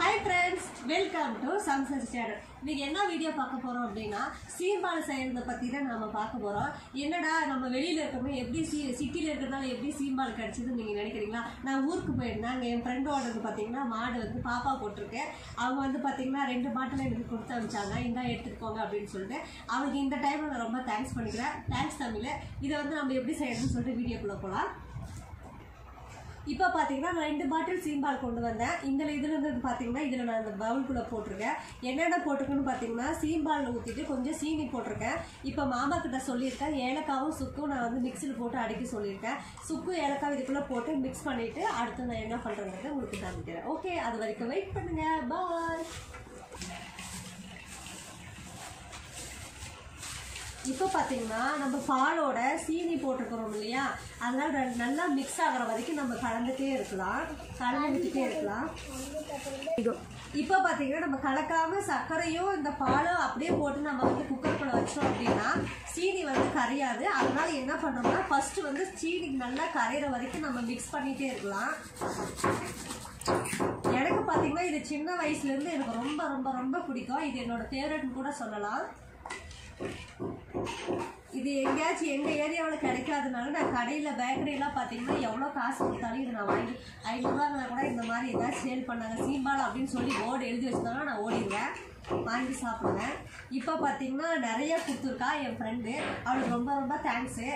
Hi friends welcome to சம்சஸ் channel இன்னைக்கு என்ன வீடியோ பார்க்க போறோம் அப்படின்னா சீம்பால் செய்யறத பத்தி தான் நாம பார்க்க போறோம் என்னடா நம்ம வெளியில இருக்கோமே எப்படி சி சிட்டில இருக்கிறதால எப்படி சீம்பால் கிடைச்சதுன்னு நீங்க நினைக்கிறீங்களா நான் ஊருக்கு போயிருந்தேன் அங்கே என் ஃப்ரெண்டோடது பார்த்தீங்கன்னா மாடு வந்து பாப்பா போட்டிருக்கேன் அவங்க வந்து பார்த்தீங்கன்னா ரெண்டு மாட்டில் எனக்கு கொடுத்து அனுப்பிச்சாங்க இந்தா எடுத்துட்டு போங்க அப்படின்னு சொல்லிட்டு அவங்க இந்த டைம்ல நான் ரொம்ப தேங்க்ஸ் பண்ணிக்கிறேன் தேங்க்ஸ் தமிழ் இதை வந்து நம்ம எப்படி செய்யறதுன்னு சொல்லிட்டு வீடியோக்குள்ள போகலாம் இப்போ பார்த்தீங்கன்னா நான் ரெண்டு பாட்டில் சீம்பால் கொண்டு வந்தேன் இந்த இதில் இருந்து பார்த்தீங்கன்னா இதில் நான் இந்த பவுல்குள்ளே போட்டிருக்கேன் என்னென்ன போட்டிருக்குன்னு பார்த்தீங்கன்னா சீம்பால் ஊற்றிட்டு கொஞ்சம் சீனி போட்டிருக்கேன் இப்போ மாமா கிட்ட சொல்லியிருக்கேன் ஏலக்காவும் சுக்கும் நான் வந்து மிக்சியில் போட்டு அடிக்க சொல்லியிருக்கேன் சுக்கு ஏலக்காய் இதுக்குள்ளே போட்டு மிக்ஸ் பண்ணிவிட்டு அடுத்து நான் என்ன பண்ணுறேங்கிறத உங்களுக்கு காமிக்கிறேன் ஓகே அது வரைக்கும் வெயிட் பண்ணுங்க பாய் இப்போ பார்த்தீங்கன்னா நம்ம பாலோட சீனி போட்டிருக்கிறோம் இல்லையா அதனால ரெ- நல்லா மிக்ஸ் ஆகிற வரைக்கும் நம்ம கலந்துட்டே இருக்கலாம் கலந்து விட்டுட்டே இருக்கலாம் இப்போ பார்த்தீங்கன்னா நம்ம கலக்காம சர்க்கரையும் இந்த பாலும் அப்படியே போட்டு நம்ம வந்து குக்கருக்குள்ள வச்சோம் அப்படின்னா சீனி வந்து கரையாது அதனால என்ன பண்ணோம்னா ஃபர்ஸ்ட் வந்து சீனி நல்லா கரையிற வரைக்கும் நம்ம மிக்ஸ் பண்ணிட்டே இருக்கலாம் எனக்கு பார்த்தீங்கன்னா இது சின்ன வயசுலேருந்து எனக்கு ரொம்ப ரொம்ப ரொம்ப பிடிக்கும் இது என்னோட ஃபேவரட்னு கூட சொல்லலாம் இது எங்கேயாச்சும் எங்கள் ஏரியாவில் கிடைக்காதனால நான் கடையில் பேக்கரிலாம் பார்த்தீங்கன்னா எவ்வளோ காசு கொடுத்தாலும் இது நான் வாங்கி ஐநூறுரூவா கூட இந்த மாதிரி ஏதாச்சும் சேல் பண்ணாங்க சீம்பால் அப்படின்னு சொல்லி போர்டு எழுதி வச்சிருந்தாங்கன்னா நான் ஓடிடுவேன் வாங்கி சாப்பிடுவேன் இப்போ பார்த்தீங்கன்னா நிறைய கொடுத்துருக்கா என் ஃப்ரெண்டு அவளுக்கு ரொம்ப ரொம்ப தேங்க்ஸு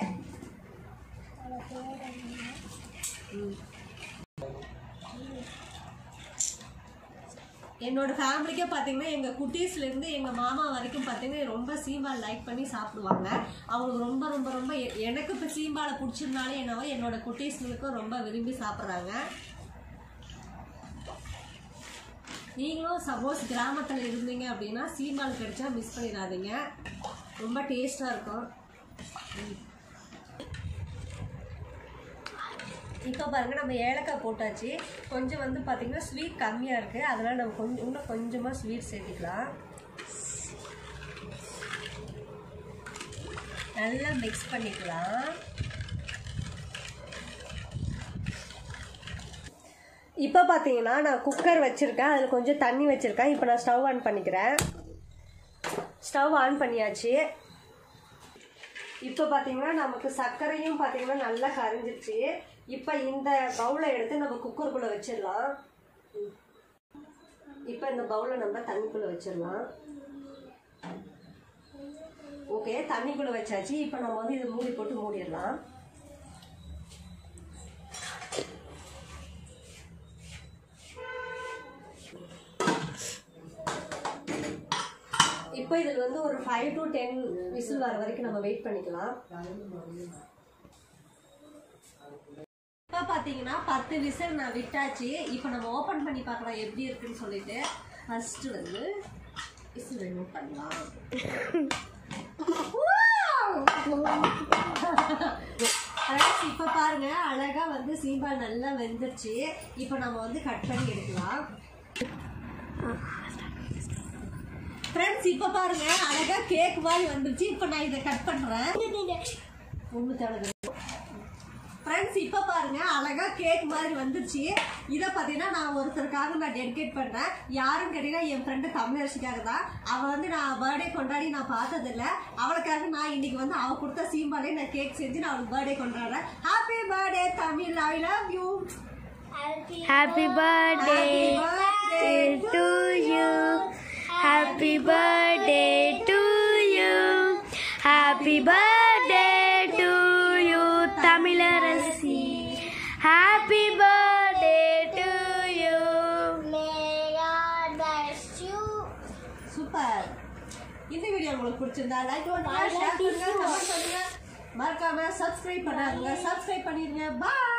என்னோட ஃபேமிலிக்கே பார்த்தீங்கன்னா எங்கள் குட்டீஸ்லேருந்து எங்கள் மாமா வரைக்கும் பார்த்தீங்கன்னா ரொம்ப சீம்பால் லைக் பண்ணி சாப்பிடுவாங்க அவங்களுக்கு ரொம்ப ரொம்ப ரொம்ப எ- எனக்கு இப்போ சீம்பாலை பிடிச்சிருந்தாலே என்னவோ என்னோட குட்டீஸ்களுக்கும் ரொம்ப விரும்பி சாப்பிட்றாங்க நீங்களும் சப்போஸ் கிராமத்தில் இருந்தீங்க அப்படின்னா சீம்பால் கிடைச்சா மிஸ் பண்ணிடாதீங்க ரொம்ப டேஸ்ட்டாக இருக்கும் இப்போ பாருங்க நம்ம ஏலக்காய் போட்டாச்சு கொஞ்சம் வந்து பார்த்தீங்கன்னா ஸ்வீட் கம்மியாக இருக்குது அதனால் நம்ம கொஞ்சம் இன்னும் கொஞ்சமாக ஸ்வீட் சேர்த்துக்கலாம் நல்லா மிக்ஸ் பண்ணிக்கலாம் இப்போ பார்த்தீங்கன்னா நான் குக்கர் வச்சுருக்கேன் அதில் கொஞ்சம் தண்ணி வச்சுருக்கேன் இப்போ நான் ஸ்டவ் ஆன் பண்ணிக்கிறேன் ஸ்டவ் ஆன் பண்ணியாச்சு இப்போ பார்த்தீங்கன்னா நமக்கு சர்க்கரையும் பார்த்தீங்கன்னா நல்லா கரைஞ்சிருச்சு இப்போ இந்த பவுலை எடுத்து நம்ம குக்கருக்குள்ளே வச்சிடலாம் இப்போ இந்த பவுலை நம்ம தண்ணிக்குள்ளே வச்சிடலாம் ஓகே தண்ணிக்குள்ளே வச்சாச்சு இப்போ நம்ம வந்து இதை மூடி போட்டு மூடிடலாம் இப்போ இதில் வந்து ஒரு ஃபைவ் டு டென் விசில் வர வரைக்கும் நம்ம வெயிட் பண்ணிக்கலாம் இப்போ பார்த்தீங்கன்னா பத்து விசில் நான் விட்டாச்சு இப்போ நம்ம ஓப்பன் பண்ணி பார்க்கலாம் எப்படி இருக்குன்னு சொல்லிட்டு ஃபர்ஸ்ட் வந்து விசில் ரிமூவ் பண்ணலாம் ஃப்ரெண்ட்ஸ் இப்போ பாருங்க அழகா வந்து சீம்பால் நல்லா வெந்துருச்சு இப்போ நம்ம வந்து கட் பண்ணி எடுக்கலாம் ஃப்ரெண்ட்ஸ் இப்போ பாருங்க அழகா கேக் மாதிரி வந்துருச்சு இப்போ நான் இதை கட் பண்றேன் முன்னூத்தி ஃப்ரெண்ட்ஸ் இப்போ பாருங்க அழகா கேக் மாதிரி வந்துருச்சு இதை பார்த்தீங்கன்னா நான் ஒருத்தருக்காக நான் டெடிகேட் பண்ணேன் யாரும் கேட்டீங்கன்னா என் ஃப்ரெண்டு தமிழரசிக்காக தான் அவள் வந்து நான் பர்த்டே கொண்டாடி நான் பார்த்ததில்ல அவளுக்காக நான் இன்னைக்கு வந்து அவள் கொடுத்த சீம்பாலே நான் கேக் செஞ்சு நான் அவளுக்கு பர்த்டே கொண்டாடுறேன் happy birthday Tamil I love you Happy birthday to you. Happy birthday to you. Happy birthday to you, Tamilarasi. Happy birthday to you. May God bless you. Super இந்த வீடியோ உங்களுக்கு பிடிச்சிருந்தா லைக் பண்ணுங்க share பண்ணுங்க comment பண்ணுங்க மறக்காம subscribe பண்ணாங்க subscribe பண்ணிருங்க பாய்